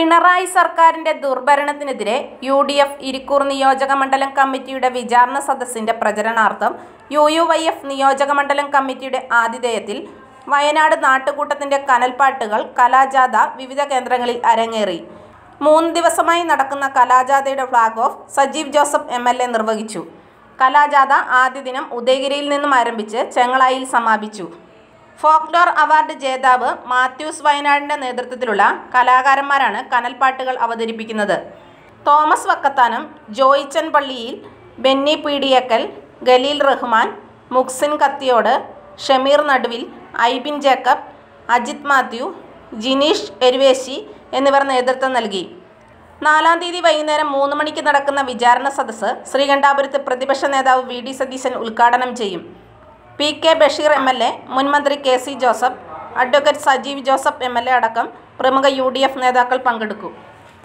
പിണറായി സർക്കാരിന്റെ ദുർഭരണത്തിനെതിരെ U D F Irikkur നിയോജക മണ്ഡലം കമ്മിറ്റിയുടെ വിചാരണ സദസ്സിന്റെ പ്രചരണാർത്ഥം യു യു വൈ എഫ് നിയോജക മണ്ഡലം കമ്മിറ്റിയുടെ ആതിഥേയത്തിൽ വയനാട് നാട്ടുകൂട്ടത്തിന്റെ കനൽപ്പാട്ടുകൾ കലാജാഥ വിവിധ കേന്ദ്രങ്ങളിൽ അരങ്ങേറി മൂന്ന് ദിവസമായി നടക്കുന്ന കലാജാഥയുടെ flag off Sajeev Joseph M L A നിർവഹിച്ചു കലാജാഥ ആദ്യ ദിനം ഉദയഗിരിയിൽ നിന്നും ആരംഭിച്ച് ചെങ്ങളായിൽ സമാപിച്ചു ഫോക്ലോർ അവാർഡ് ജേതാവ് മാത്യൂസ് വയനാടിൻ്റെ നേതൃത്വത്തിലുള്ള കലാകാരന്മാരാണ് കനൽപ്പാട്ടുകൾ അവതരിപ്പിക്കുന്നത് തോമസ് വക്കത്താനം ജോയിച്ചൻ പള്ളിയിൽ ബെന്നി പീഡിയക്കൽ ഖലീൽ റഹ്മാൻ മുക്സിൻ കത്തിയോട് ഷമീർ നടുവിൽ ഐബിൻ ജേക്കബ് അജിത് മാത്യു ജിനീഷ് എരുവേശി എന്നിവർ നേതൃത്വം നൽകി നാലാം തീയതി വൈകുന്നേരം മൂന്ന് മണിക്ക് നടക്കുന്ന വിചാരണ സദസ്സ് ശ്രീകണ്ഠാപുരത്ത് പ്രതിപക്ഷ നേതാവ് വി ഡി സതീശൻ ഉദ്ഘാടനം ചെയ്യും P K Basheer M L A മുൻമന്ത്രി K C Joseph advocate Sajeev Joseph M L A അടക്കം പ്രമുഖ യു ഡി എഫ് നേതാക്കൾ പങ്കെടുക്കും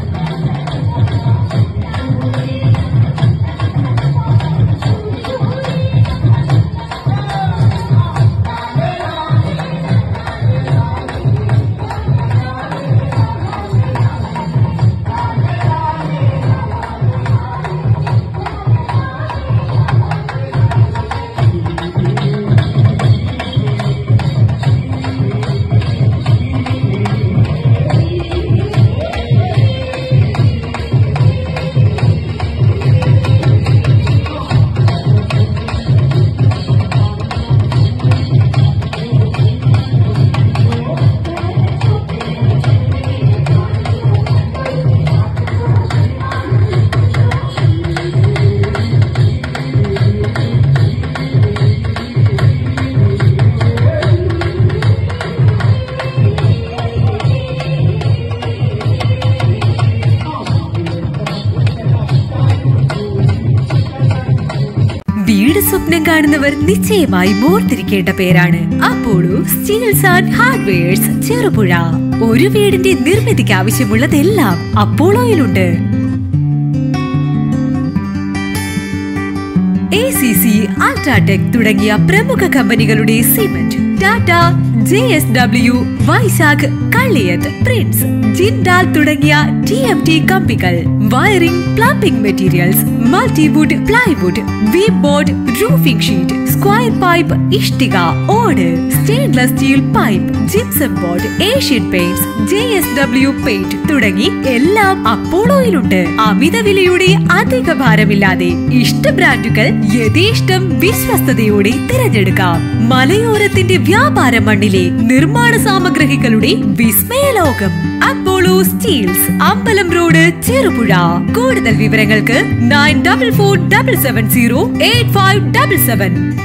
വീട് സ്വപ്നം കാണുന്നവർ നിശ്ചയമായും ഓർത്തിരിക്കേണ്ട പേരാണ് Apollo steels and hardwares Cherupuzha ഒരു വീടിന്റെ നിർമ്മിതിക്ക് ആവശ്യമുള്ളതെല്ലാം അപ്പോളോയിലുണ്ട് എ സി സി അൾട്രാടെക് തുടങ്ങിയ പ്രമുഖ കമ്പനികളുടെ സിമന്റ് Tata J S W Vaisakh Kalliyath Prince Jindal തുടങ്ങിയ ടി എം ടി കമ്പികൾ wiring plumbing materials multiwood plywood V board roofing sheet square pipe ഇഷ്ടിക ഓട് stainless steel pipe gypsum board Asian paints J S W paint തുടങ്ങി എല്ലാം അപ്പോളോയിലുണ്ട് അമിത വിലയുടെ അധിക ഭാരമില്ലാതെ ഇഷ്ട ബ്രാൻഡുകൾ യഥേഷ്ടം വിശ്വസ്തയോടെ തിരഞ്ഞെടുക്കാം മലയോരത്തിന്റെ വ്യാപാര മണ്ണിലെ നിർമ്മാണ സാമഗ്രഹികളുടെ വിസ്മയലോകം അപ്പോളോ സ്റ്റീൽസ് അമ്പലം റോഡ് ചെറുപുഴ കൂടുതൽ വിവരങ്ങൾക്ക് nine double four double seven zero eight five double seven